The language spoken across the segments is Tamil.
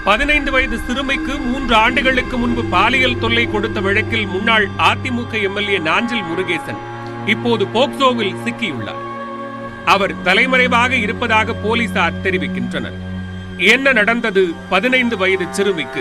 பதினைந்து வயது சிறுமிக்கு மூன்று ஆண்டுகளுக்கு முன்பு பாலியல் தொல்லை கொடுத்த வழக்கில் முன்னாள் அதிமுக எம்எல்ஏ நாஞ்சில் முருகேசன் இப்போது போக்சோவில் சிக்கியுள்ளார் அவர் தலைமறைவாக இருப்பதாக போலீசார் தெரிவிக்கின்றனர் என்ன நடந்தது பதினைந்து வயது சிறுமிக்கு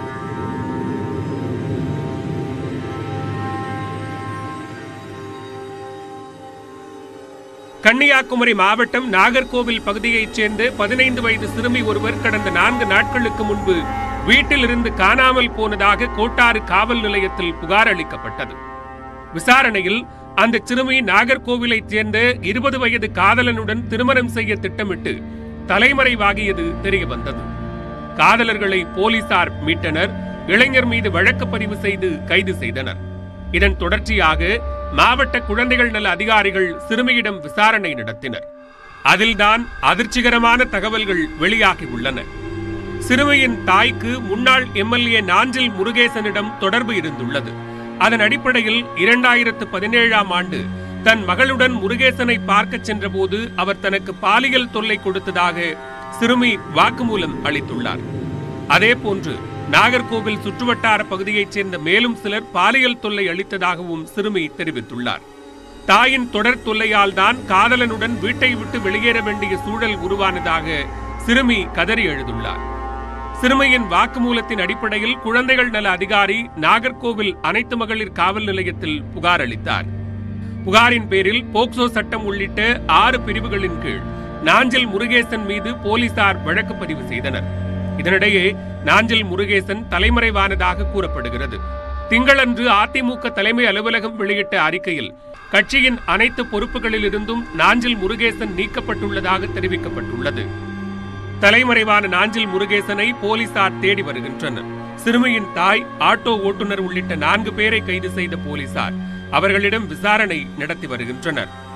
கன்னியாகுமரி மாவட்டம் நாகர்கோவில் பகுதியைச் சேர்ந்த பதினைந்து வயது சிறுமி ஒருவர் கடந்த நான்கு நாட்களுக்கு முன்பு வீட்டிலிருந்து காணாமல் போனதாக கோட்டாறு காவல் நிலையத்தில் புகார் அளிக்கப்பட்டது விசாரணையில் அந்த சிறுமி நாகர்கோவிலைச் சேர்ந்த இருபது வயது காதலனுடன் திருமணம் செய்ய திட்டமிட்டு தலைமறைவாகியது தெரிய வந்தது காதலர்களை போலீசார் மீட்டனர் இளைஞர் மீது வழக்கு பதிவு செய்து கைது செய்தனர் இதன் தொடர்ச்சியாக மாவட்ட குழந்தைகள் நல அதிகாரிகள் சிறுமியிடம் விசாரணை நடத்தினர் அதில்தான் அதிர்ச்சிகரமான தகவல்கள் வெளியாகி உள்ளன சிறுமியின் தாய்க்கு முன்னாள் எம்எல்ஏ நாஞ்சில் முருகேசனிடம் தொடர்பு இருந்துள்ளது அதன் அடிப்படையில் இரண்டாயிரத்து பதினேழாம் ஆண்டு தன் மகளுடன் முருகேசனை பார்க்க சென்றபோது அவர் தனக்கு பாலியல் தொல்லை கொடுத்ததாக சிறுமி வாக்குமூலம் அளித்துள்ளார் அதேபோன்று நாகர்கோவில் சுற்றுவட்டார பகுதியைச் சேர்ந்த மேலும் சிலர் பாலியல் தொல்லை அளித்ததாகவும் சிறுமி தெரிவித்துள்ளார் தாயின் தொடர் தொல்லையால் தான் காதலனுடன் வீட்டை விட்டு வெளியேற வேண்டிய சூழல் உருவானதாக சிறுமி கதறி எழுதுள்ளார் சிறுமியின் வாக்குமூலத்தின் அடிப்படையில் குழந்தைகள் நல அதிகாரி நாகர்கோவில் அனைத்து மகளிர் காவல் நிலையத்தில் புகார் அளித்தார் புகாரின் பேரில் போக்சோ சட்டம் உள்ளிட்ட ஆறு பிரிவுகளின் கீழ் நாஞ்சில் முருகேசன் மீது போலீசார் வழக்கு பதிவு செய்தனர் இதனிடையே நாஞ்சில் முருகேசன் தலைமறைவானதாக கூறப்படுகிறது திங்களன்று அதிமுக தலைமை அலுவலகம் வெளியிட்ட அறிக்கையில் கட்சியின் அனைத்து பொறுப்புகளில் இருந்தும் நாஞ்சில் முருகேசன் நீக்கப்பட்டுள்ளதாக தெரிவிக்கப்பட்டுள்ளது தலைமறைவான நாஞ்சில் முருகேசனை போலீசார் தேடி வருகின்றனர் சிறுமியின் தாய் ஆட்டோ ஓட்டுநர் உள்ளிட்ட நான்கு பேரை கைது செய்த போலீசார் அவர்களிடம் விசாரணை நடத்தி வருகின்றனர்